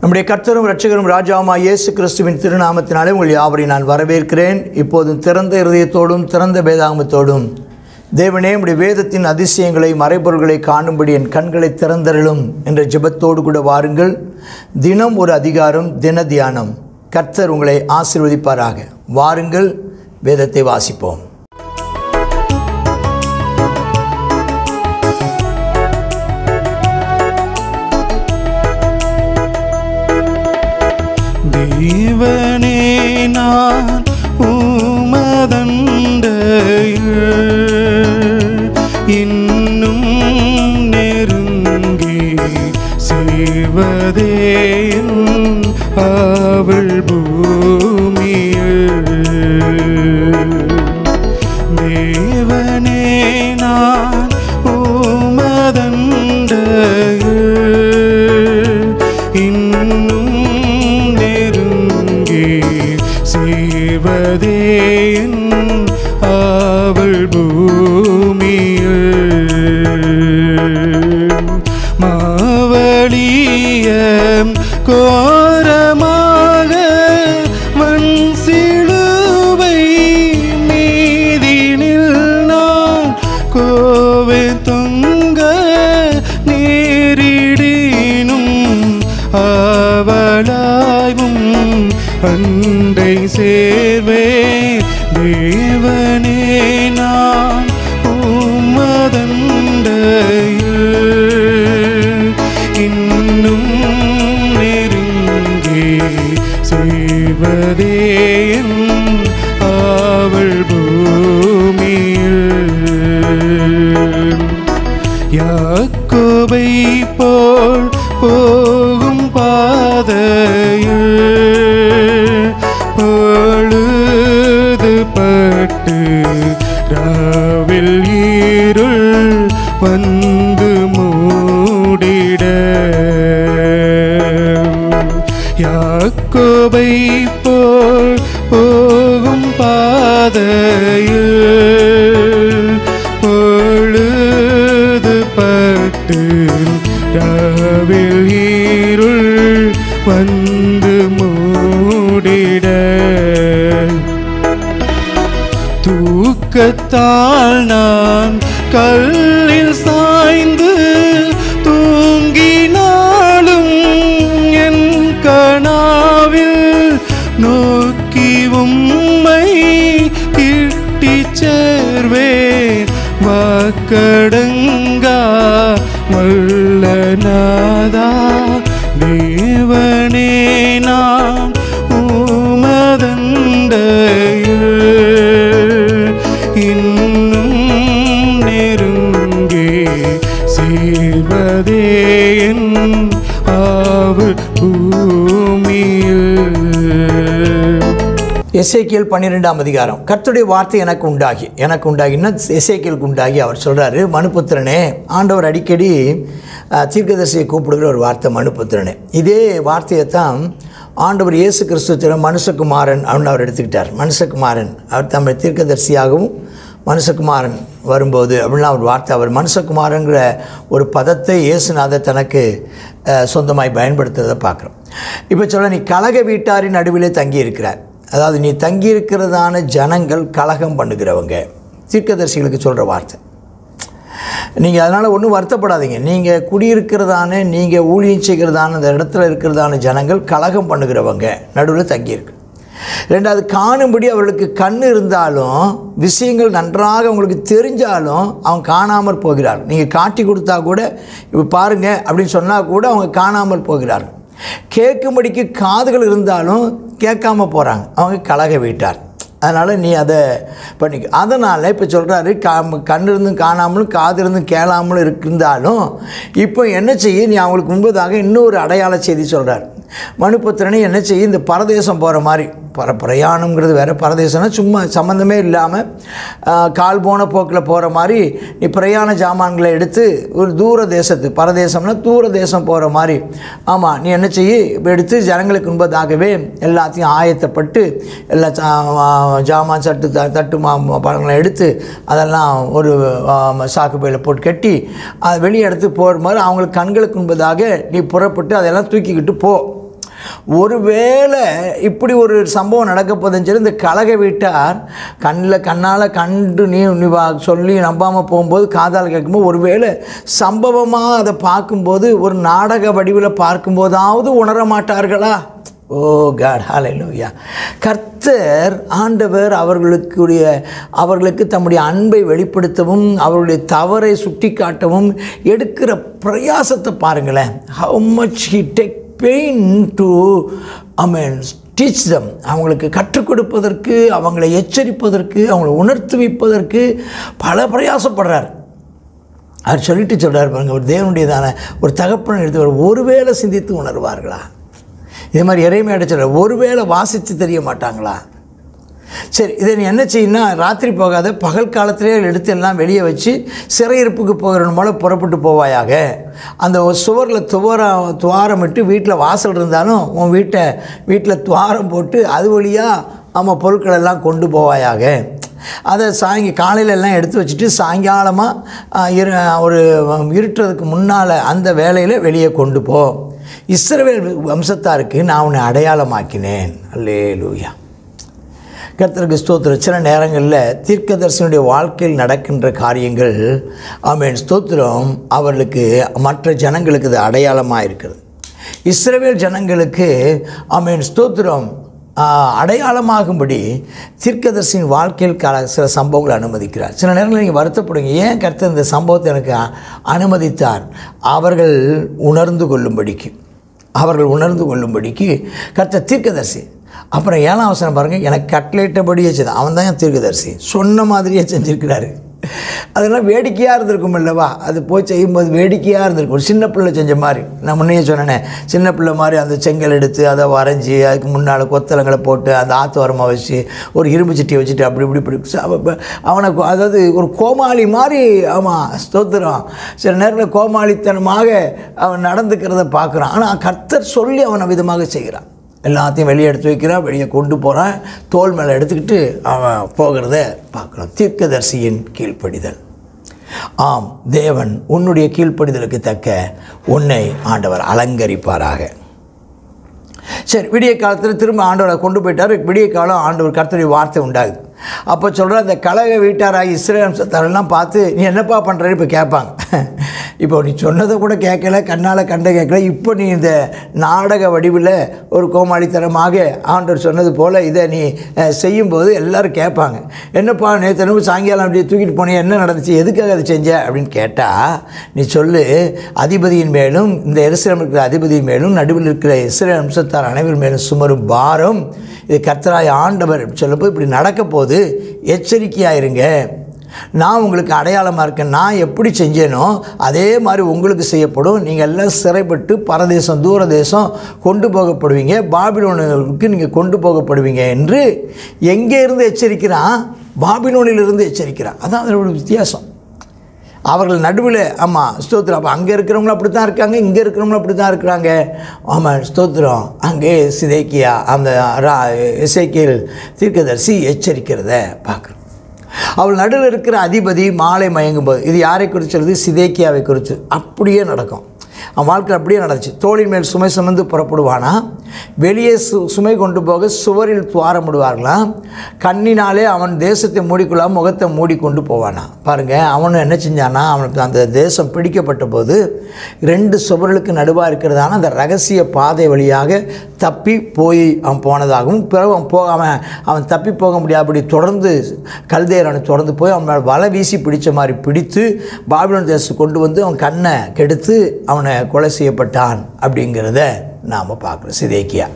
நம்முடைய கர்த்தரும் இரட்சகரும் ராஜாவுமா இயேசு கிறிஸ்துவின் திருநாமத்தினாலே உங்கள் யாவரை நான் வரவேற்கிறேன் இப்போதும் திறந்த இருதயத்தோடும் திறந்த வேதாகமத்தோடும் தேவனே உடைய வேதத்தின் அதிசயங்களை மறைபொருள்களை காணும்படி என் கண்களை திறந்தருளும் என்ற ஜெபத்தோடு கூட வாருங்கள் தினம் ஒரு அதிகாரம் தின தியானம் கர்த்தர் உங்களை ஆசீர்வதிப்பாராக வாருங்கள் வேதத்தை வாசிப்போம் தேவனே நான் உமதண்டையில் இன்னும் நெருங்கி செய்வதே என் அவள் பூமியில் தேவனே நான் உமதண்டையில் இன்னும் நெருங்கி செய்வதே என் அவள் பூமியில் மாவழிய கோரமாக மண் சிலுவை மீதினில் நான் கோவை தொங்க நேரிடினும் அவளாயும் அண்டை சேர்வே தேவனே நான் உம்மதண்டையில் இன்னும் நெருங்கி செய்வதே என் அவள் பூமியில் யாக்கோபை போல் போகும் பாதையில் பொழுது பட்டு ராவில் இருள் வந்து மூடிட யாக்கோபை போல் போகும் பாதையில் பொழுது பட்டு ராவில் இருள் வந்து மூடிட தூக்கத்தால் நான் கல்லில் சாய்ந்து தூங்கினாலும் என் கனாவில் நோக்கி உம்மை கிட்டிச் சேர்வேன் வாக்கடங்கா வல்லநாதா தேவனே நான் உமதண்டையில் இன்னும் நெருங்கே செய்வதே என் ஆவல் பூமியில் எசேக்கியல் பன்னிரெண்டாம் அதிகாரம் கர்த்தருடைய வார்த்தை எனக்கு உண்டாகி எனக்கு உண்டாகின்னா எசேக்கியலுக்கு உண்டாகி அவர் சொல்கிறாரு மனுபுத்திரனே ஆண்டவர் அடிக்கடி அஹ், தீர்க்கதரிசியை கூப்பிடுகிற ஒரு வார்த்தை மனுபுத்திரனே இதே வார்த்தையை தான் ஆண்டவர் இயேசு கிறிஸ்துவ மனுஷகுமாரன் அப்படின்னு அவர் எடுத்துக்கிட்டார் மனுஷகுமாரன் அவர் தம்மை தீர்க்கதரிசியாகவும் மனுஷகுமாரன் வரும்போது அப்படின்லாம் ஒரு வார்த்தை அவர் மனுஷகுமாரங்கிற ஒரு பதத்தை இயேசுநாதர் தனக்கு அஹ், சொந்தமாய் பயன்படுத்துறதை பார்க்குறோம் இப்போ சொல்ல நீ கலக வீட்டாரின் நடுவிலே தங்கி இருக்கிறார் அதாவது நீ தங்கியிருக்கிறதான ஜனங்கள் கலகம் பண்ணுகிறவங்க தீர்க்கதரிசிகளுக்கு சொல்கிற வார்த்தை நீங்கள் அதனால் ஒன்றும் வருத்தப்படாதீங்க நீங்கள் குடியிருக்கிறதான நீங்கள் ஊழியம் செய்கிறதான அந்த இடத்துல இருக்கிறதான ஜனங்கள் கலகம் பண்ணுகிறவங்க நடுவில் தங்கியிருக்கு ரெண்டாவது காணும்படி அவர்களுக்கு கண் இருந்தாலும் விஷயங்கள் நன்றாக அவங்களுக்கு தெரிஞ்சாலும் அவங்க காணாமல் போகிறார் நீங்கள் காட்டி கொடுத்தா கூட இப்போ பாருங்க அப்படின்னு சொன்னால் கூட அவங்க காணாமல் போகிறார்கள் கேட்கும்படிக்கு காதுகள் இருந்தாலும் கேட்காம போகிறாங்க அவங்க கலக வீட்டார் அதனால் நீ அதை பண்ணிக்க அதனால் இப்போ சொல்கிறாரு கா கண் இருந்தும் காணாமலும் காது இருந்தும் கேளாமலும் இருந்தாலும் இப்போ என்ன செய்ய நீ அவங்களுக்கு முன்பதாக இன்னொரு அடையாள செய்தி சொல்கிறார் மனுபுத்திரனை என்ன செய்ய இந்த பரதேசம் போகிற மாதிரி பர பிரயாணம்ங்கிறது வேறு பரதேசம்னா சும்மா சம்மந்தமே இல்லாமல் கால் போன போக்கில் போகிற மாதிரி நீ பிரயாண ஜாமான்களை எடுத்து ஒரு தூர தேசத்து பரதேசம்னா தூர தேசம் போகிற மாதிரி ஆமாம் நீ என்ன செய்ய இப்போ எடுத்து ஜனங்களுக்கு முன்பதாகவே எல்லாத்தையும் ஆயத்தப்பட்டு எல்லா ஜா- ஜாமான் சட்டு த தட்டு மா பழங்களை எடுத்து அதெல்லாம் ஒரு ஆ, சாக்கு பையில் போட்டு கட்டி அதை வெளியே எடுத்து போகிற மாதிரி அவங்களுக்கு கண்களுக்கு முன்பதாக நீ புறப்பட்டு அதெல்லாம் தூக்கிக்கிட்டு போ ஒருவேளை இப்படி ஒரு சம்பவம் நடக்க போதுன்னு சொல்லி இந்த கழக வீட்டார் கண்ணில் கண்ணால் கண்டு நீ நீ வா சொல்லி நம்பாமல் போகும்போது காதால் கேட்கும்போது ஒருவேளை சம்பவமாக அதை பார்க்கும்போது ஒரு நாடக வடிவில் பார்க்கும்போதாவது உணர மாட்டார்களா ஓ காட் ஹalleluya கர்த்தர் ஆண்டவர் அவர்களுக்குடைய அவர்களுக்கு தம்முடைய அன்பை வெளிப்படுத்தவும் அவர்களுடைய தவறை சுட்டி காட்டவும் எடுக்கிற பிரயாசத்தை பாருங்களேன் how much he take pain to I mean teach them அவங்களுக்கு கற்றுக் கொடுப்பதற்கு அவங்களை எச்சரிப்பதற்கு அவங்களை உணர்த்து வைப்பதற்கு பல பிரயாசப்படுறார் அவர் சொல்லிட்டு சொல்கிறார் பாருங்க ஒரு தேவனுடையதான ஒரு தகப்பன் எடுத்து ஒருவேளை சிந்தித்து உணர்வார்களா இதே மாதிரி இறைமையாட சொல்கிறார் ஒருவேளை வாசித்து தெரிய மாட்டாங்களா சரி இதை நீ என்ன செய்யணும்னா ராத்திரி போகாத பகல் காலத்திலே எடுத்து எல்லாம் வெளியே வச்சு சிறையிருப்புக்கு போகிறவன் போல புறப்பட்டு போவாயாக அந்த சுவரில் துவார துவாரமிட்டு வீட்டில் வாசல் இருந்தாலும் உன் வீட்டை வீட்டில் துவாரம் போட்டு அது வழியாக ஆமாம் பொருட்கள் எல்லாம் கொண்டு போவாயாக அதை சாயங்கி காலையில எல்லாம் எடுத்து வச்சுட்டு சாயங்காலமாக இரு ஒரு இருட்டுறதுக்கு முன்னால் அந்த வேலையில் வெளியே கொண்டு போ இஸ்ரவேல் வம்சத்தாருக்கு நான் உன்னை அடையாளமாக்கினேன் அல்லே லூயா கர்த்தருக்கு ஸ்தோத்திரம் சில நேரங்களில் தீர்க்கதரிசனுடைய வாழ்க்கையில் நடக்கின்ற காரியங்கள் ஆமேன் ஸ்தோத்திரம் அவர்களுக்கு மற்ற ஜனங்களுக்கு இது அடையாளமாக இருக்கிறது இஸ்ரவேல் ஜனங்களுக்கு ஆமேன் ஸ்தோத்திரம் அடையாளமாகும்படி தீர்க்கதரிசியின் வாழ்க்கையில் கால சில சம்பவங்களை அனுமதிக்கிறார் சில நேரங்களில் நீங்கள் வருத்தப்படுங்க ஏன் கர்த்தர் இந்த சம்பவத்தை எனக்கு அனுமதித்தார் அவர்கள் உணர்ந்து கொள்ளும்படிக்கு அவர்கள் உணர்ந்து கொள்ளும்படிக்கு கர்த்தர் தீர்க்கதரிசி அப்புறம் ஏழாம் அவசரம் பாருங்கள் எனக்கு கட்லேட்டபடியே செய்தான் அவன் தான் என் தீர்க்கதரிசி சொன்ன மாதிரியே செஞ்சுருக்கிறாரு அதெல்லாம் வேடிக்கையாக இருந்திருக்கும் அல்லவா அது போய் செய்யும்போது வேடிக்கையாக இருந்திருக்கும் ஒரு சின்ன பிள்ளை செஞ்ச மாதிரி நான் முன்னையே சொன்னேனே சின்ன பிள்ளை மாதிரி அந்த செங்கல் எடுத்து அதை வரைஞ்சி அதுக்கு முன்னால் கொத்தலங்களை போட்டு அந்த ஆத்தோரமாக வச்சு ஒரு இரும்பு சட்டியை வச்சுட்டு அப்படி இப்படி இப்படி அவனை அதாவது ஒரு கோமாளி மாதிரி ஆமாம் ஸ்தோத்திரம் சில நேரத்தில் கோமாளித்தனமாக அவன் நடந்துக்கிறத பார்க்குறான் ஆனால் கர்த்தர் சொல்லி அவனை விதமாக செய்கிறான் எல்லாத்தையும் வெளியே எடுத்து வைக்கிறான் வெளியே கொண்டு போகிறான் தோல் மேலே எடுத்துக்கிட்டு அவன் போகிறத பார்க்குறான் தீர்க்கதரிசியின் கீழ்ப்படிதல் ஆம் தேவன் உன்னுடைய கீழ்ப்படிதலுக்கு தக்க உன்னை ஆண்டவர் அலங்கரிப்பாராக சரி விடிய காலத்தில் திரும்ப ஆண்டவரை கொண்டு போயிட்டார் விடிய காலம் ஆண்டவர் கர்த்தருடைய வார்த்தை உண்டாகுது அப்போ சொல்கிற அந்த கழக வீட்டாராகி இஸ்ரேல் வம்சத்தாரெல்லாம் பார்த்து நீ என்னப்பா பண்ணுறேன்னு இப்போ கேட்பாங்க இப்போ நீ சொன்னதை கூட கேட்கல கண்ணால் கண்ட கேட்கல இப்போ நீ இந்த நாடக வடிவில் ஒரு கோமாளித்தனமாக ஆண்டவர் சொன்னது போல் இதை நீ அஹ், செய்யும்போது எல்லாரும் கேட்பாங்க என்னப்பா நேற்று தினமும் சாயங்காலம் அப்படியே தூக்கிட்டு போனே என்ன நடந்துச்சு எதுக்காக அதை செஞ்ச அப்படின்னு கேட்டால் நீ சொல்லு அதிபதியின் மேலும் இந்த எருசலேம் இருக்கிற அதிபதியின் மேலும் நடுவில் இருக்கிற இஸ்ரேல் வம்சத்தார் அனைவர் மேலும் சுமரும் பாரம் இது கர்த்தராய ஆண்டவர் சொல்லப்போ இப்படி நடக்க போது எச்சரிக்கையாக இருங்க நான் உங்களுக்கு அடையாளமாக இருக்கேன் நான் எப்படி செஞ்சேனோ அதே மாதிரி உங்களுக்கு செய்யப்படும் நீங்கள் எல்லாம் சிறைப்பட்டு பரதேசம் தூர தேசம் கொண்டு போகப்படுவீங்க பாபிலோனுக்கு நீங்கள் கொண்டு போகப்படுவீங்க என்று எங்கே இருந்து எச்சரிக்கிறான் பாபிலோனிலிருந்து எச்சரிக்கிறான் அதான் அதோட வித்தியாசம் அவர்கள் நடுவில் ஆமாம் ஸ்தோத்திரம் அப்போ அங்கே இருக்கிறவங்களும் அப்படி தான் இருக்காங்க இங்கே இருக்கிறவங்களும் அப்படி தான் இருக்கிறாங்க ஆமாம் ஸ்தோத்திரம் அங்கே சிதைக்கியா அந்த ரா இசைக்கியல் தீர்க்கதரிசி எச்சரிக்கிறத பார்க்குறோம் அவள் நடுவில் இருக்கிற அதிபதி மாலை மயங்கும்போது இது யாரை குறித்து சொல்லுது சிதேக்கியாவை குறித்து அப்படியே நடக்கும் அவன் வாழ்க்கை அப்படியே நடந்துச்சு தோளின் மேல் சுமை சுமந்து புறப்படுவானா வெளியே சு சுமை கொண்டு போக சுவரில் துவாரமிடுவார்களாம் கண்ணினாலே அவன் தேசத்தை மூடிக்கொள்ளாம முகத்தை மூடிக்கொண்டு போவானா பாருங்கள் அவனும் என்ன செஞ்சானா அவனுக்கு அந்த தேசம் பிடிக்கப்பட்ட போது ரெண்டு சுவர்களுக்கு நடுவாக இருக்கிறதான அந்த ரகசிய பாதை வழியாக தப்பி போய் அவன் போனதாகவும் பிறகு அவன் போ அவன் அவன் தப்பி போக முடியாதபடி தொடர்ந்து கல்தேரனை தொடர்ந்து போய் அவன் மேல் வலை வீசி பிடிச்ச மாதிரி பிடித்து பாபிலோன் தேசத்துக்கு கொண்டு வந்து அவன் கண்ணை கெடுத்து அவனை கொலை செய்யப்பட்டான் அப்படிங்கிறத நாம் பார்க்குறோம் சிதேக்கியா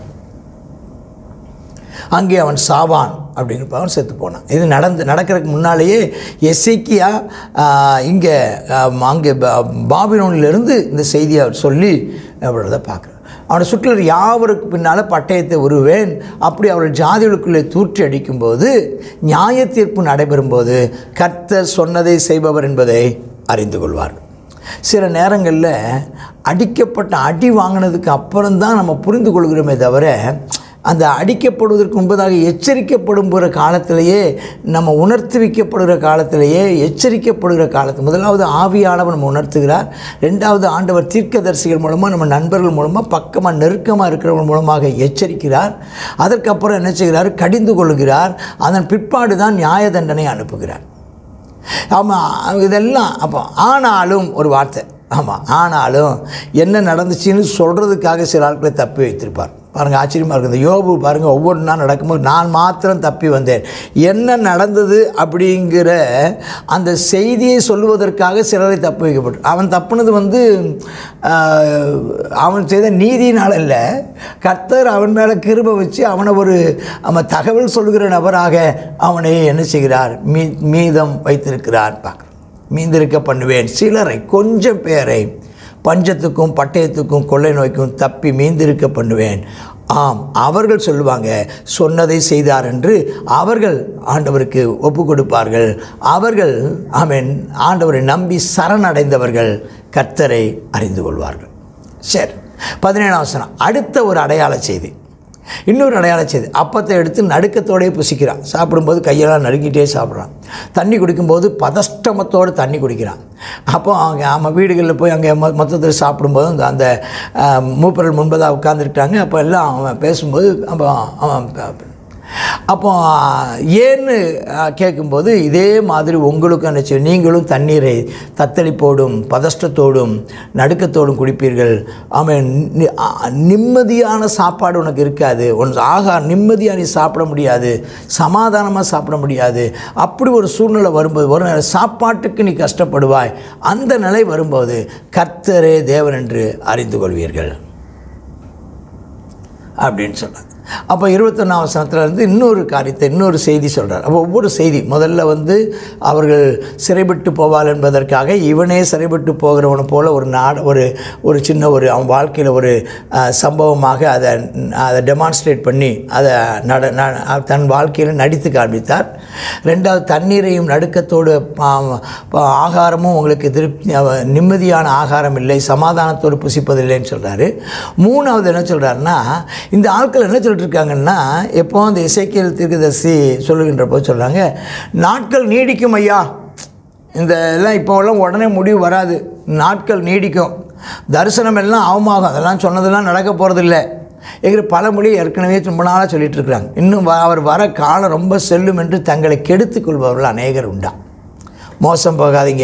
அங்கே அவன் சாவான் அப்படிங்கிற அவன் செத்து போனான் இது நடந்து நடக்கிறதுக்கு முன்னாலேயே எசேக்கியா இங்கே அங்கே பாபிலோனிலிருந்து இந்த செய்தியை அவர் சொல்லி அப்படின்றத பார்க்குறேன் அவனை சுற்றிலர் யாவருக்கு பின்னால் பட்டயத்தை உருவேன் அப்படி அவர்கள் ஜாதிகளுக்குள்ளே தூற்றி அடிக்கும்போது நியாய தீர்ப்பு நடைபெறும்போது கர்த்தர் சொன்னதை செய்பவர் என்பதை அறிந்து கொள்வார்கள் சில நேரங்களில் அடிக்கப்பட்ட அடி வாங்கினதுக்கு அப்புறம்தான் நம்ம புரிந்து கொள்கிறோமே தவிர அந்த அடிக்கப்படுவதற்கு முன்பதாக எச்சரிக்கப்படுகிற காலத்திலேயே நம்ம உணர்த்தி வைக்கப்படுகிற காலத்திலேயே எச்சரிக்கப்படுகிற காலத்து முதலாவது ஆவியானவர் நம்ம உணர்த்துகிறார் ரெண்டாவது ஆண்டவர் தீர்க்கதரிசிகள் மூலமாக நம்ம நண்பர்கள் மூலமாக பக்கமாக நெருக்கமாக இருக்கிறவங்க மூலமாக எச்சரிக்கிறார் அதற்கப்புறம் என்ன செய்கிறார் கடிந்து கொள்கிறார் அதன் பிற்பாடு தான் நியாய தண்டனை அனுப்புகிறார் ஆமாம் இதெல்லாம் அப்போ ஆனாலும் ஒரு வார்த்தை ஆமாம் ஆனாலும் என்ன நடந்துச்சுன்னு சொல்கிறதுக்காக சில ஆட்களை தப்பி வைத்திருப்பார் பாருங்கள் ஆச்சரியமாக இருக்குது இந்த யோபு பாருங்கள் ஒவ்வொன்றா நடக்கும்போது நான் மாத்திரம் தப்பி வந்தேன் என்ன நடந்தது அப்படிங்கிற அந்த செய்தியை சொல்லுவதற்காக சிலரை தப்பி வைக்கப்பட்டு அவன் தப்புனது வந்து ஆஹ், அவன் செய்த நீதியினால் இல்லை கர்த்தர் அவன் மேலே கிருபை வச்சு அவனை ஒரு அவன் தகவல் சொல்லுகிற நபராக அவனை என்ன செய்கிறார் மீ மீதம் வைத்திருக்கிறார் பார்க்குறோம் மீந்திருக்க பண்ணுவேன் சிலரை கொஞ்சம் பேரை பஞ்சத்துக்கும் பட்டயத்துக்கும் கொள்ளை நோய்க்கும் தப்பி மீந்திருக்க பண்ணுவேன் ஆம் அவர்கள் சொல்லுவாங்க சொன்னதை செய்தார் என்று அவர்கள் ஆண்டவருக்கு ஒப்பு கொடுப்பார்கள் அவர்கள் ஆமென் ஆண்டவரை நம்பி சரணடைந்தவர்கள் கர்த்தரை அறிந்து கொள்வார்கள் சரி பதினேழாம் வசனம் அடுத்த ஒரு அடையாள செய்தி இன்னொரு அடையாள செய்தி அப்பத்தை எடுத்து நடுக்கத்தோடயே புசிக்கிறான் சாப்பிடும்போது கையெல்லாம் நடுக்கிட்டே சாப்பிட்றான் தண்ணி குடிக்கும்போது பதஷ்டமத்தோடு தண்ணி குடிக்கிறான் அப்போ அவங்க ஆமாம் வீடுகளில் போய் அங்கே மொ மொத்தத்தில் சாப்பிடும்போது அந்த அந்த ஆஹ், மூப்பர்கள் முன்பதாக உட்காந்துருக்காங்க அப்போ எல்லாம் அவன் பேசும்போது அப்போ அவன் அப்போ ஏன்னு அஹ், கேட்கும்போது இதே மாதிரி உங்களுக்கும் என்ன செய்யும் நீங்களும் தண்ணீரை தத்தளிப்போடும் பதஷ்டத்தோடும் நடுக்கத்தோடும் குடிப்பீர்கள் ஆமாம் நி- அ- நிம்மதியான சாப்பாடு உனக்கு இருக்காது உன் ஆகா நிம்மதியாக நீ சாப்பிட முடியாது சமாதானமாக சாப்பிட முடியாது அப்படி ஒரு சூழ்நிலை வரும்போது ஒரு நேரம் சாப்பாட்டுக்கு நீ கஷ்டப்படுவாய் அந்த நிலை வரும்போது கர்த்தரே தேவன் என்று அறிந்து கொள்வீர்கள் அப்படின்னு சொன்னாங்க அப்போ இருபத்தொன்னாம் வசனத்துல இருந்து இன்னொரு காரியத்தை இன்னொரு செய்தி சொல்கிறார் அப்போ ஒவ்வொரு செய்தி முதல்ல வந்து அவர்கள் சிறைப்பட்டு போவாள் என்பதற்காக இவனே சிறைப்பட்டு போகிறவனை போல ஒரு நாடு ஒரு ஒரு சின்ன ஒரு அவன் வாழ்க்கையில் ஒரு அஹ், சம்பவமாக அதை அதை டெமான்ஸ்ட்ரேட் பண்ணி அதை நட ந- தன் வாழ்க்கையில் நடித்து காண்பித்தார் ரெண்டாவது தண்ணீரையும் நடுக்கத்தோடு பா- பா- ஆகாரமும் உங்களுக்கு திருப்தி அவ- நிம்மதியான ஆகாரம் இல்லை சமாதானத்தோடு புசிப்பதில்லைன்னு சொல்கிறாரு மூணாவது என்ன சொல்கிறாருன்னா இந்த ஆட்கள் என்ன சொல்லிட்டு இருக்காங்கன்னா எப்போ அந்த இசைக்கியல் தீர்க்கதரிசி சொல்லுகின்ற போது சொல்கிறாங்க நாட்கள் நீடிக்கும் ஐயா இந்த எல்லாம் இப்போல்லாம் உடனே முடிவு வராது நாட்கள் நீடிக்கும் தரிசனம் எல்லாம் அவமாகும் அதெல்லாம் சொன்னதெல்லாம் நடக்க போகிறதில்ல எங்கிற பழமொழி ஏற்கனவே ரொம்ப நாளாக சொல்லிட்டு இருக்கிறாங்க இன்னும் வ- அவர் வர காலம் ரொம்ப செல்லும் என்று தங்களை கெடுத்துக் கொள்பவர்கள் அநேகர் உண்டா மோசம் போகாதீங்க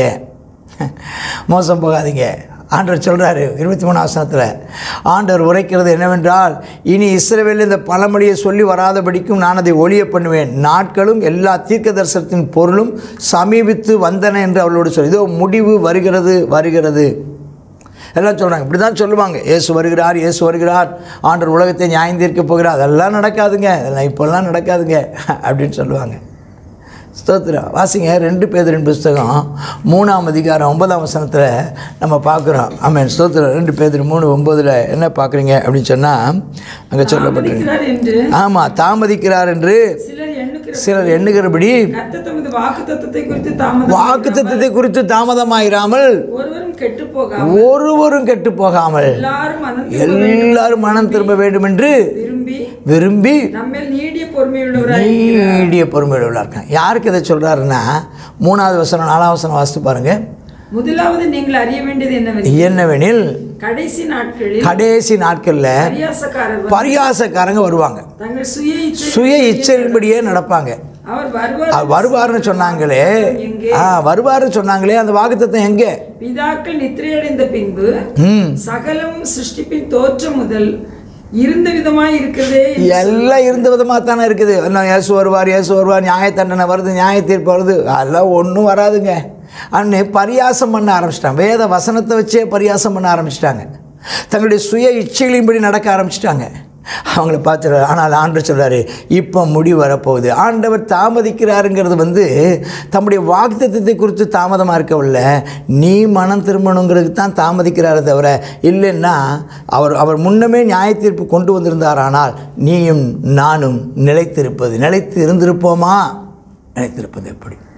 மோசம் போகாதீங்க ஆண்டவர் சொல்கிறாரு இருபத்தி மூணு ஆசனத்தில் ஆண்டவர் உரைக்கிறது என்னவென்றால் இனி இஸ்ரவேலில் இந்த பழமொழியை சொல்லி வராதபடிக்கும் நான் அதை ஒளிய பண்ணுவேன் நாட்களும் எல்லா தீர்க்க தரிசனத்தின் பொருளும் சமீபித்து வந்தன என்று அவளோடு சொல்லி இதோ முடிவு வருகிறது வருகிறது எல்லாம் சொல்கிறாங்க இப்படி தான் சொல்லுவாங்க இயேசு வருகிறார் இயேசு வருகிறார் ஆண்டவர் உலகத்தை நியாயம் தீர்க்க போகிறார் அதெல்லாம் நடக்காதுங்க அதெல்லாம் இப்போல்லாம் நடக்காதுங்க அப்படின்னு சொல்லுவாங்க ஸ்தோத்திரம் வாசிங்க ரெண்டு பேதரின் புஸ்தகம் மூணாம் அதிகாரம் ஒன்பதாம் வசனத்தில் நம்ம பார்க்குறோம் ஆமாம் ஸ்தோத்திரம் ரெண்டு பேதர் மூணு ஒம்பதில் என்ன பார்க்குறீங்க அப்படின்னு சொன்னால் அங்கே சொல்லப்பட்டிருக்கு தாமதிக்கிறார் என்று ஆமாம் தாமதிக்கிறார் என்று சிலர் எண்ணுகிற சிலர் எண்ணுகிறபடி கர்த்தர் தமது வாக்கு தத்துவத்தை குறித்து தாமதம் வாக்குத்தத்தத்தை குறித்து தாமதமாயிராமல் ஒருவரும் கெட்டு போகாம ஒருவரும் கெட்டு போகாமல் எல்லாரும் மனம் எல்லாரும் மனம் திரும்ப வேண்டும் என்று விரும்பி விரும்பி நம்மேல் நீடிய பொறுமையுள்ளவராய் நீடிய பொறுமையுள்ள இருக்காங்க யாருக்கு இதை சொல்கிறாருன்னா மூணாவது வசனம் நாலாவது வசனம் வாசித்து பாருங்க முதலாவது நீங்கள் அறிய வேண்டியது என்னவெனில் என்னவெனில் கடைசி நாட்களில் கடைசி நாட்களில் பரியாசக்காரர் பரியாசக்காரங்க வருவாங்க தங்கள் சுய இச்சை சுய இச்சையின்படியே நடப்பாங்க அவர் வருவார் அது வருவார்னு சொன்னாங்களே எங்கே ஆ வருவார்னு சொன்னாங்களே அந்த வாக்குத்தத்தம் எங்கே பிதாக்கள் நித்திரையடைந்த பின்பு ம் சகலமும் சிருஷ்டிப்பின் தோற்றம் முதல் இருந்த விதமாய் இருக்கிறதே எல்லாம் இருந்த விதமாக தானே இருக்குது இன்னும் இயேசு வருவார் இயேசு வருவார் நியாய தண்டனை வருது நியாய தீர்ப்பு வருது அதெல்லாம் ஒன்றும் வராதுங்க அன்னு பரியாசம் பண்ண ஆரம்பிச்சிட்டாங்க வேத வசனத்தை வச்சே பரியாசம் பண்ண ஆரம்பிச்சிட்டாங்க தங்களுடைய சுய இச்சைகளின்படி நடக்க ஆரம்பிச்சிட்டாங்க அவங்கள பார்த்து ஆனால் ஆண்டவர் சொல்றாரு இப்போ முடிவு வரப்போகுது ஆண்டவர் தாமதிக்கிறாருங்கிறது வந்து தம்முடைய வாக்குத்தத்தத்தை குறித்து தாமதமாக இருக்கவில்ல நீ மனம் திரும்பணுங்கிறதுக்கு தான் தாமதிக்கிறாரே தவிர இல்லைன்னா அவர் அவர் முன்னமே நியாய தீர்ப்பு கொண்டு வந்திருந்தாரானால் நீயும் நானும் நிலைத்திருப்பது நிலைத்து இருந்திருப்போமா நிலைத்திருப்பது எப்படி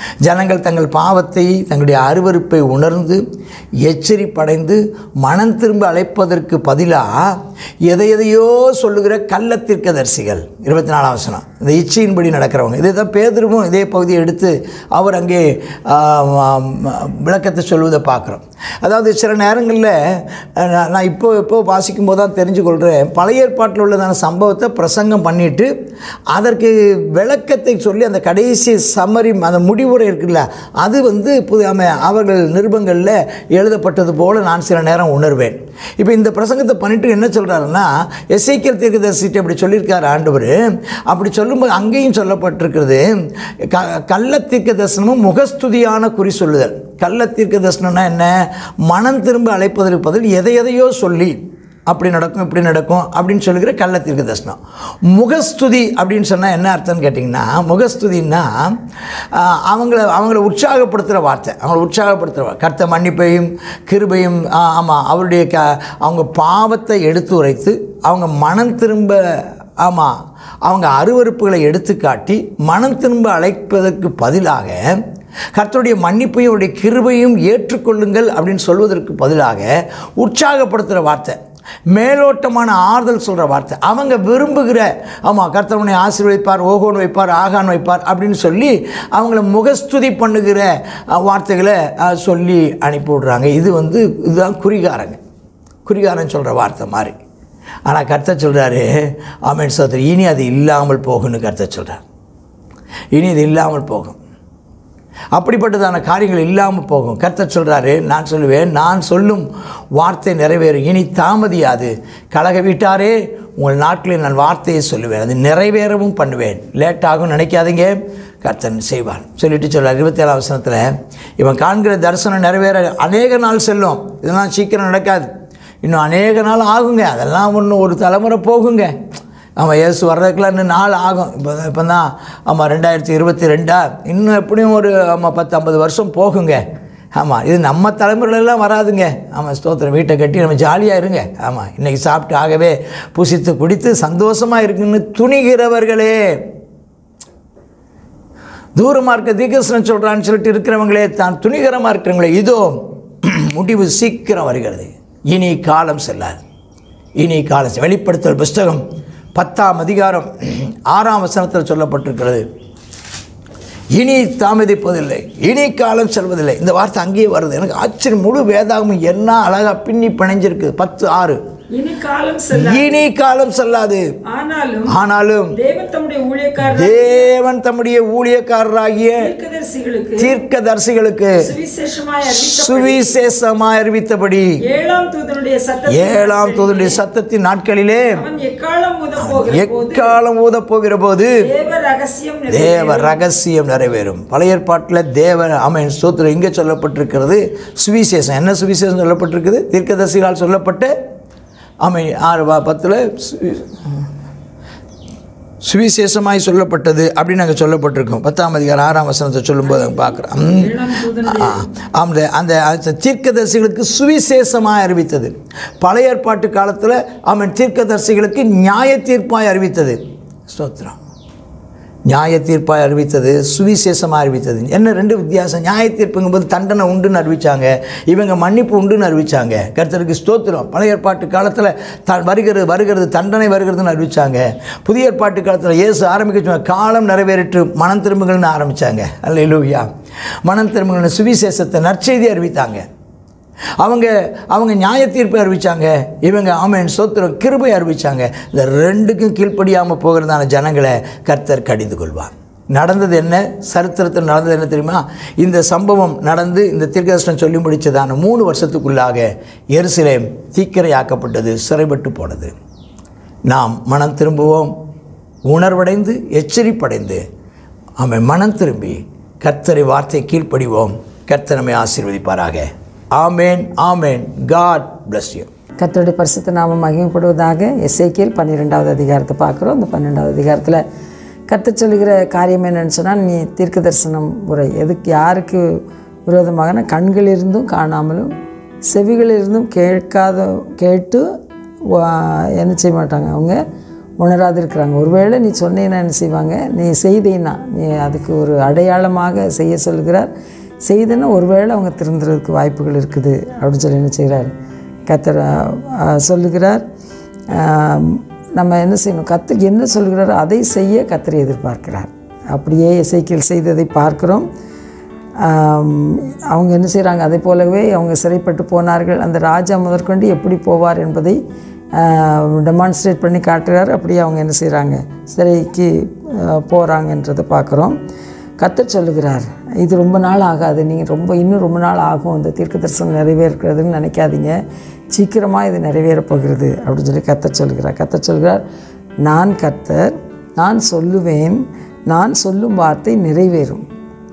ஜனங்கள் தங்கள் பாவத்தை தங்களுடைய அருவருப்பை உணர்ந்து எச்சரிப்படைந்து மனம் திரும்ப அழைப்பதற்கு பதிலாக எதை எதையோ சொல்லுகிற கள்ளத்திற்கதரிசிகள் இருபத்தி நாலாம் வசனம் இந்த இச்சையின்படி நடக்கிறவங்க இதே தான் பேதருவும் இதே பகுதியை எடுத்து அவர் அங்கே ஆ, ஆ, விளக்கத்தை சொல்வதை பார்க்குறோம் அதாவது சில நேரங்களில் அஹ், நான் நான் இப்போ இப்போ வாசிக்கும் போது தான் தெரிஞ்சு கொள்கிறேன் பழைய ஏற்பாட்டில் உள்ளதான சம்பவத்தை பிரசங்கம் பண்ணிட்டு அதற்கு விளக்கத்தை சொல்லி அந்த கடைசி சம்மரி அந்த முடிவுரை இருக்குல்ல அது வந்து புது ஆம- அவர்கள் நிருபங்களில் எழுதப்பட்டது போல நான் சில நேரம் உணர்வேன் இப்போ இந்த பிரசங்கத்தை பண்ணிட்டு என்ன சொல்கிறாருன்னா எஸ்ஐக்கியல் தீர்க்கதரிசிட்டு அப்படி சொல்லியிருக்காரு ஆண்டவர் அப்படி சொல்லும்போது அங்கேயும் சொல்லப்பட்டிருக்கிறது க கள்ள தீர்க்க தரிசனமும் முகஸ்துதியான குறி சொல்லுதல் கள்ள தீர்க்க தரிசனம்னா என்ன மனம் திரும்ப அழைப்பதற்கு பதில் எதை எதையோ சொல்லி அப்படி நடக்கும் இப்படி நடக்கும் அப்படின்னு சொல்லுகிற கள்ள தீர்க்க தரிசனம் முகஸ்துதி அப்படின்னு சொன்னால் என்ன அர்த்தம்னு கேட்டிங்கன்னா முகஸ்துதின்னா ஆஹ், அவங்கள அவங்கள உற்சாகப்படுத்துகிற வார்த்தை அவங்கள உற்சாகப்படுத்துகிற வார்த்தை கர்த்த மன்னிப்பையும் கிருபையும் ஆமாம் அவருடைய க அவங்க பாவத்தை எடுத்து உரைத்து அவங்க மனம் திரும்ப ஆமாம் அவங்க அருவருப்புகளை எடுத்துக்காட்டி மனம் திரும்ப அழைப்பதற்கு பதிலாக கர்த்தருடைய மன்னிப்பையும் அவருடைய கிருபையும் ஏற்றுக்கொள்ளுங்கள் அப்படின்னு சொல்வதற்கு பதிலாக உற்சாகப்படுத்துகிற வார்த்தை மேலோட்டமான ஆறுதல் சொல்கிற வார்த்தை அவங்க விரும்புகிற ஆமாம் கர்த்தவனை ஆசீர்வதிப்பார் ஓகோன் வைப்பார் ஆகான் வைப்பார் அப்படின்னு சொல்லி அவங்கள முகஸ்துதி பண்ணுகிற அஹ், வார்த்தைகளை அஹ், சொல்லி அனுப்பி விடுறாங்க இது வந்து இதுதான் குறிகாரங்க குறிகாரன் சொல்கிற வார்த்தை மாதிரி ஆனால் கர்த்தர் சொல்கிறாரு ஆமேன் சோதரி இனி அது இல்லாமல் போகும்னு கர்த்தர் சொல்கிறார் இனி இது இல்லாமல் போகும் அப்படிப்பட்டதான காரியங்கள் இல்லாமல் போகும் கர்த்தர் சொல்கிறாரு நான் சொல்லுவேன் நான் சொல்லும் வார்த்தை நிறைவேறும் இனி தாமதியாது கழக வீட்டாரே உங்கள் நாட்களில் நான் வார்த்தையை சொல்லுவேன் அது நிறைவேறவும் பண்ணுவேன் லேட்டாகும் நினைக்காதீங்க கர்த்தன் செய்வான் சொல்லிட்டு சொல்கிறார் இருபத்தி ஏழாம் வசனத்தில் இவன் காண்கிற தரிசனம் நிறைவேற அநேக நாள் செல்லும் இதெல்லாம் சீக்கிரம் நடக்காது இன்னும் அநேக நாள் ஆகுங்க அதெல்லாம் ஒன்று ஒரு தலைமுறை போகுங்க ஆமாம் இயேசு வர்றதுக்குலாம் இன்னும் நாள் ஆகும் இப்போ இப்போ தான் ஆமாம் ரெண்டாயிரத்தி இருபத்தி ரெண்டா இன்னும் எப்படியும் ஒரு ஆமாம் பத்து ஐம்பது வருஷம் போகுங்க ஆமாம் இது நம்ம தலைமுறையிலலாம் வராதுங்க ஆமாம் ஸ்தோத்திரம் வீட்டை கட்டி நம்ம ஜாலியாக இருங்க ஆமாம் இன்றைக்கி சாப்பிட்டு ஆகவே புசித்து குடித்து சந்தோஷமாக இருக்குன்னு துணிகிறவர்களே தூரமாக இருக்க தீகசனம் சொல்கிறான்னு சொல்லிட்டு இருக்கிறவங்களே தான் துணிகரமாக இருக்கிறவங்களே இதோ முடிவு சீக்கிரம் வருகிறது இனி காலம் செல்லாது இனி காலம் செ- வெளிப்படுத்தல் புஸ்தகம் பத்தாம் அதிகாரம் ஆறாம் வசனத்தில் சொல்லப்பட்டிருக்கிறது இனி தாமதிப்பதில்லை இனி காலம் செல்வதில்லை இந்த வார்த்தை அங்கேயே வருது எனக்கு ஆச்சரியம் முழு வேதாகமும் என்ன அழகாக பின்னி பிணைஞ்சிருக்கு பத்து ஆறு இனி காலம் செல்ல இனி காலம் செல்லாது ஆனாலும் ஆனாலும் தேவன் தம்முடைய ஊழியக்காரர் தேவன் தம்முடைய ஊழியக்காரராகிய தீர்க்கதரிசிகளுக்கு தீர்க்கதரிசிகளுக்கு சுவிசேஷமாய் அறிவித்த சுவிசேஷமாய் அறிவித்தபடி ஏழாம் தூதனுடைய சத்தத்தை ஏழாம் தூதனுடைய சத்தத்தின் நாட்களிலே அவன் எக்காலம் ஊத போகிற போது எக்காலம் ஊதப் போகிற போது தேவ ரகசியம் நிறைவேறும். தேவ ரகசியம் நிறைவேறும் பழைய ஏற்பாட்டில் தேவ அமேன் சூத்திரம் இங்கே சொல்லப்பட்டிருக்கிறது சுவிசேஷம் என்ன சுவிசேஷம் சொல்லப்பட்டிருக்குது தீர்க்கதரிசிகளால் சொல்லப்பட்ட அமை ஆறு ப- பத்தில் சு- சுவிசேஷமாய் சொல்லப்பட்டது அப்படின்னு நாங்கள் சொல்லப்பட்டிருக்கோம் பத்தாம் அதிகாரம் ஆறாம் வசனத்தை சொல்லும்போது நாங்கள் பார்க்குறோம் ஏழாம் தூதனுடைய அந்த அந்த அந்த தீர்க்கதரிசிகளுக்கு சுவிசேஷமாய் அறிவித்தது பழைய ஏற்பாட்டு காலத்தில் அவன் தீர்க்கதரிசிகளுக்கு நியாய தீர்ப்பாய் அறிவித்தது ஸ்தோத்திரம் நியாய தீர்ப்பாய் அறிவித்தது சுவிசேஷமாக அறிவித்தது என்ன ரெண்டு வித்தியாசம் நியாய தீர்ப்புங்கும்போது தண்டனை உண்டுன்னு அறிவிச்சாங்க இவங்க மன்னிப்பு உண்டுன்னு அறிவிச்சாங்க கர்த்தருக்கு ஸ்தோத்திரம் பழைய ஏற்பாட்டு காலத்தில் த வருகிறது வருகிறது தண்டனை வருகிறதுன்னு அறிவிச்சாங்க புதிய ஏற்பாட்டு காலத்தில் இயேசு ஆரம்பிக்க சொன்ன காலம் நிறைவேறிட்டு மனம் திரும்புகள்னு ஆரம்பித்தாங்க அல்ல மனம் திரும்புகள்னு சுவிசேஷத்தை நற்செய்தி அறிவித்தாங்க அவங்க அவங்க நியாய தீர்ப்பை அறிவிச்சாங்க இவங்க ஆமேன் சோத்திரம் கிருபை அறிவிச்சாங்க இந்த ரெண்டுக்கும் கீழ்ப்படியாமல் போகிறதான ஜனங்களை கர்த்தர் கடிந்து கொள்வார் நடந்தது என்ன சரித்திரத்தில் நடந்தது என்ன தெரியுமா இந்த சம்பவம் நடந்து இந்த தீர்க்கதர்ஷனம் சொல்லி முடித்ததான மூணு வருஷத்துக்குள்ளாக எருசலேம் தீக்கிரையாக்கப்பட்டது சிறைப்பட்டு போனது நாம் மனம் திரும்புவோம் உணர்வடைந்து எச்சரிப்படைந்து அவன் மனம் திரும்பி கர்த்தரை வார்த்தை கீழ்ப்படிவோம் கர்த்தர் நம்மை ஆசீர்வதிப்பாராக ஆமேன் ஆமேன் காட் bless you கர்த்தருடைய பரிசுத்த நாமம் மகிமைப்படுவதாக எஸ்ஐக்கியல் பன்னிரெண்டாவது அதிகாரத்தை பார்க்குறோம் அந்த பன்னெண்டாவது அதிகாரத்தில் கர்த்தர் சொல்லுகிற காரியம் என்னன்னு சொன்னால் நீ தீர்க்க தரிசனம் உரை எதுக்கு யாருக்கு விரோதமாக கண்களிலிருந்தும் காணாமலும் செவிகளிலிருந்தும் கேட்காத கேட்டு வா- என்ன செய்ய மாட்டாங்க அவங்க உணராது இருக்கிறாங்க ஒருவேளை நீ சொன்னீன்னா என்ன செய்வாங்க நீ செய்தீன்னா நீ அதுக்கு ஒரு அடையாளமாக செய்ய சொல்கிறார் செய்தேன்னா ஒருவேளை அவங்க திருந்துறதுக்கு வாய்ப்புகள் இருக்குது அப்படின்னு சொல்லி என்ன செய்கிறார் கத்தர் சொல்லுகிறார் ஆம், நம்ம என்ன செய்யணும் கத்தர் என்ன சொல்கிறாரோ அதை செய்ய கத்தரை எதிர்பார்க்கிறார் அப்படியே இசைக்கியல் செய்ததை பார்க்கிறோம் ஆம், அவங்க என்ன செய்கிறாங்க அதே போலவே அவங்க சிறைப்பட்டு போனார்கள் அந்த ராஜா முதற்கொண்டு எப்படி போவார் என்பதை டெமான்ஸ்ட்ரேட் பண்ணி காட்டுறார் அப்படியே அவங்க என்ன செய்கிறாங்க சிறைக்கு போகிறாங்கன்றதை பார்க்குறோம் கத்தர் சொல்லுகிறார் இது ரொம்ப நாள் ஆகாது நீங்கள் ரொம்ப இன்னும் ரொம்ப நாள் ஆகும் இந்த தீர்க்க தரிசனம் நிறைவேறுகிறதுன்னு நினைக்காதீங்க சீக்கிரமாக இது நிறைவேறப் போகிறது அப்படின்னு சொல்லி கத்தர் சொல்கிறார் கத்தர் சொல்கிறார் நான் கத்தர் நான் சொல்லுவேன் நான் சொல்லும் வார்த்தை நிறைவேறும்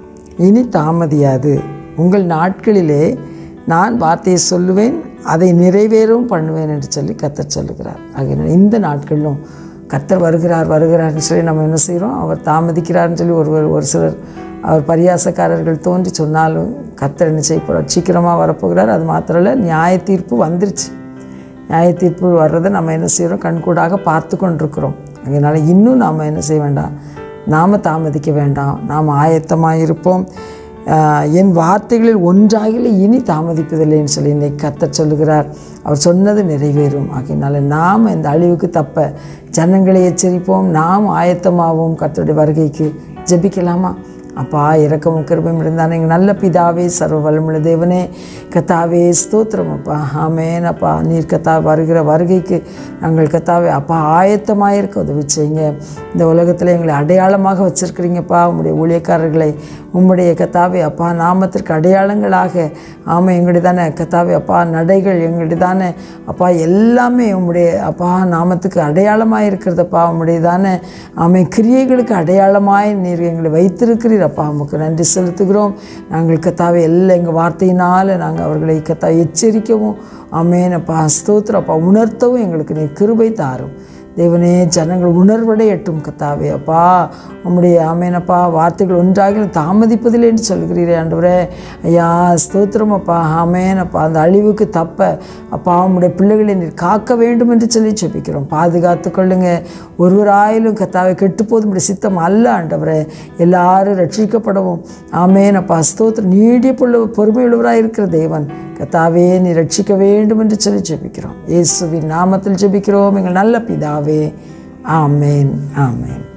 இனி தாமதியாது உங்கள் நாட்களிலே நான் வார்த்தையை சொல்லுவேன் அதை நிறைவேறவும் பண்ணுவேன் என்று சொல்லி கத்தர் சொல்லுகிறார் ஆகையினால் இந்த நாட்களிலும் கத்தர் வருகிறார் வருகிறார்னு சொல்லி நம்ம என்ன செய்கிறோம் அவர் தாமதிக்கிறார்னு சொல்லி ஒரு ஒரு சிலர் அவர் பரியாசக்காரர்கள் தோன்றி சொன்னாலும் கத்தர் என்ன செய்ய போகிறார் சீக்கிரமாக வரப்போகிறார் அது மாத்திரம் இல்லை நியாய தீர்ப்பு வந்துருச்சு நியாய தீர்ப்பு வர்றதை நம்ம என்ன செய்கிறோம் கண்கூடாக பார்த்து கொண்டிருக்கிறோம் அதனால் இன்னும் நாம் என்ன செய்ய வேண்டாம் நாம் தாமதிக்க வேண்டாம் நாம் ஆயத்தமாக இருப்போம் ஆஹ் என் வார்த்தைகளில் ஒன்றாகில இனி தாமதிப்பதில்லைன்னு சொல்லி இன்னைக்கு கத்தர் சொல்லுகிறார் அவர் சொன்னது நிறைவேறும் ஆகையினால நாம் இந்த அழிவுக்கு தப்ப ஜனங்களை எச்சரிப்போம் நாம் ஆயத்தமாவோம் கர்த்தருடைய வருகைக்கு ஜெபிக்கலாமா அப்பா இறக்கமும் கிருபையும் இருந்தானே எங்கள் நல்ல பிதாவே சர்வ வல்லமுள்ள தேவனே கத்தாவே ஸ்தோத்திரம் அப்பா ஆமேன் அப்பா நீர் கத்தா வருகிற வருகைக்கு நாங்கள் கத்தாவே அப்பா ஆயத்தமாக இருக்க உதவி செய்யுங்க இந்த உலகத்தில் எங்களை அடையாளமாக வச்சுருக்கிறீங்கப்பா உங்களுடைய ஊழியக்காரர்களை உம்முடைய கத்தாவே அப்பா நாமத்திற்கு அடையாளங்களாக ஆமாம் எங்களுடைய தானே கத்தாவே அப்பா நடைகள் எங்களுடைய தானே அப்பா எல்லாமே உம்முடைய அப்பா நாமத்துக்கு அடையாளமாக இருக்கிறதப்பா உம்முடைய தானே ஆமை கிரியைகளுக்கு அடையாளமாய் நீர் எங்களை வைத்திருக்கிறீர் அப்பா உமக்கு நன்றி செலுத்துகிறோம் நாங்கள் கத்தாவே எல்லாம் எங்கள் வார்த்தையினால் நாங்கள் அவர்களை கத்தா எச்சரிக்கவும் ஆமேனப்பா ஸ்தோத்திரப்பா உணர்த்தவும் எங்களுக்கு நீ கிருபை தாரும் தேவனே ஜனங்கள் உணர்வடையட்டும் கத்தாவே அப்பா உம்முடைய ஆமேனப்பா வார்த்தைகள் ஒன்றாக தாமதிப்பதில்லை என்று சொல்கிறீரே ஆண்டவரே ஐயா ஸ்தோத்திரம் அப்பா ஆமேனப்பா அந்த அழிவுக்கு தப்ப அப்பா உம்முடைய பிள்ளைகளை நீர் காக்க வேண்டும் என்று சொல்லி செபிக்கிறோம் பாதுகாத்து கொள்ளுங்க ஒருவராயிலும் கத்தாவை கெட்டுப்போது உம்முடைய சித்தம் அல்ல ஆண்டவரே எல்லாரும் ரட்சிக்கப்படவும் ஆமேனப்பா ஸ்தோத்திரம் நீடிய புள்ள பொறுமையுள்ளவராக இருக்கிற தேவன் கத்தாவே நீ ரட்சிக்க வேண்டும் என்று சொல்லி ஜெபிக்கிறோம் இயேசுவின் நாமத்தில் ஜெபிக்கிறோம் எங்கள் நல்ல பிதாவே ஆமேன் ஆமேன்